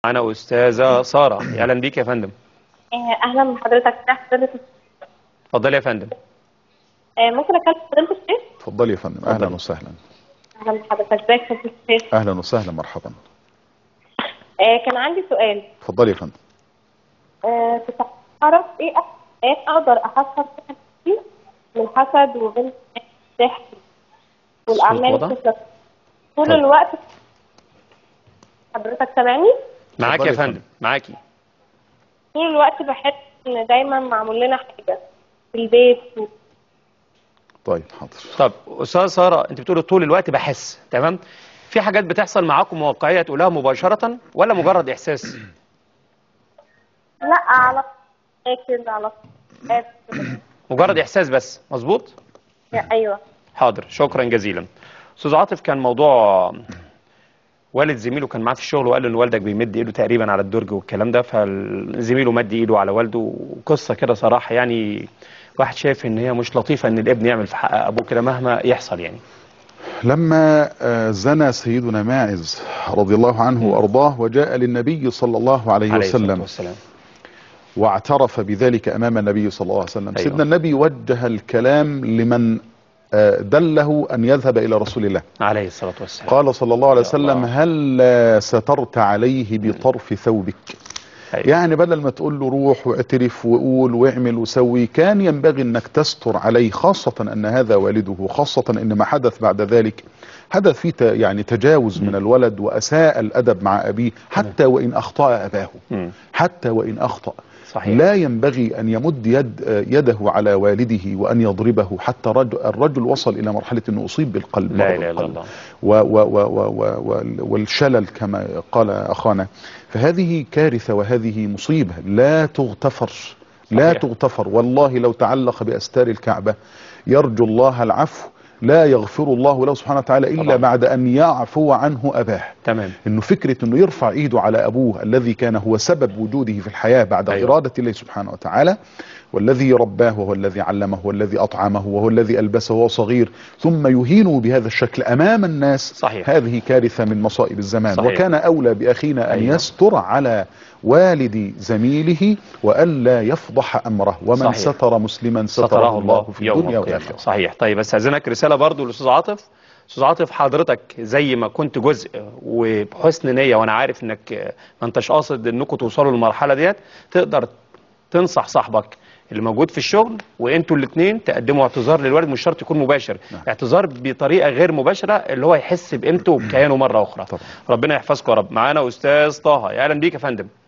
معانا استاذه ساره اهلا بيك يا فندم آه، اهلا بحضرتك ازي حضرتك اتفضلي يا فندم آه، ممكن اكلم حضرتك الشيخ اتفضلي يا فندم اهلا وسهلا اهلا بحضرتك ازيك يا فضيلة الشيخ اهلا وسهلا مرحبا آه، كان عندي سؤال اتفضلي يا فندم آه، كنت اعرف ايه أكتر حاجات اقدر احصل فيها نفسي من حسد وبين السحر والاعمال واضح؟ الكثيرة طول طيب. الوقت حضرتك سامعني معاكي يا اتفضلي يا فندم معاكي طول الوقت بحس ان دايما معمول لنا حاجه في البيت و... طيب حاضر طب استاذه ساره انت بتقولي طول الوقت بحس تمام في حاجات بتحصل معاكم واقعيه تقولها مباشره ولا مجرد احساس لا على لكن على طول. مجرد احساس بس مظبوط ايوه حاضر شكرا جزيلا استاذ عاطف كان موضوع والد زميله كان معاه في الشغل وقال له ان والدك بيمد ايده تقريبا على الدرج والكلام ده فزميله مد ايده على والده وقصه كده صراحه يعني واحد شايف ان هي مش لطيفه ان الابن يعمل في حق ابوه كده مهما يحصل يعني لما آه، زنى سيدنا ماعز رضي الله عنه وارضاه وجاء للنبي صلى الله عليه عليه الصلاه وسلم والسلام واعترف بذلك امام النبي صلى الله عليه وسلم أيوة. سيدنا النبي وجه الكلام لمن آه، دله ان يذهب الى رسول الله عليه الصلاه والسلام قال صلى الله عليه يا وسلم الله. هل آه، سترت عليه بطرف ثوبك أيوة. يعني بدل ما تقول له روح واعترف وقول واعمل وسوي كان ينبغي انك تستر عليه خاصة ان هذا والده خاصة ان ما حدث بعد ذلك حدث فيه ت- يعني تجاوز من الولد واساء الادب مع ابيه حتى وان اخطأ اباه مم. حتى وان اخطأ صحيح لا ينبغي ان يمد يد يده على والده وان يضربه حتى رجل الرجل وصل الى مرحله انه اصيب بالقلب لا مرض اله الا القلب. الله و و و و و والشلل كما قال اخانا فهذه كارثه وهذه مصيبه لا تغتفر لا صحيح. تغتفر والله لو تعلق باستار الكعبه يرجو الله العفو لا يغفر الله له سبحانه وتعالى الا طبعا. بعد ان يعفو عنه اباه تمام انه فكره انه يرفع ايده على ابوه الذي كان هو سبب وجوده في الحياه بعد أيوة. أيوة. اراده الله سبحانه وتعالى والذي رباه وهو الذي علمه والذي اطعمه وهو الذي البسه وهو صغير ثم يهينه بهذا الشكل امام الناس صحيح. هذه كارثه من مصائب الزمان صحيح. وكان اولى باخينا ان أيوة. يستر على والد زميله والا يفضح امره ومن صحيح. ستر مسلما ستره الله في يوم الدنيا القيامة. والاخره صحيح طيب استاذنك رساله برضو للاستاذ عاطف استاذ عاطف حضرتك زي ما كنت جزء وبحسن نيه وانا عارف انك ما انتش قاصد انكم توصلوا للمرحله ديت تقدر تنصح صاحبك اللي موجود في الشغل وانتوا الاثنين تقدموا اعتذار للوالد مش شرط يكون مباشر نعم. اعتذار بطريقه غير مباشره اللي هو يحس بقيمته وبكيانه مره اخرى طبعا. ربنا يحفظكم يا رب معانا استاذ طه يا اهلا بيك يا فندم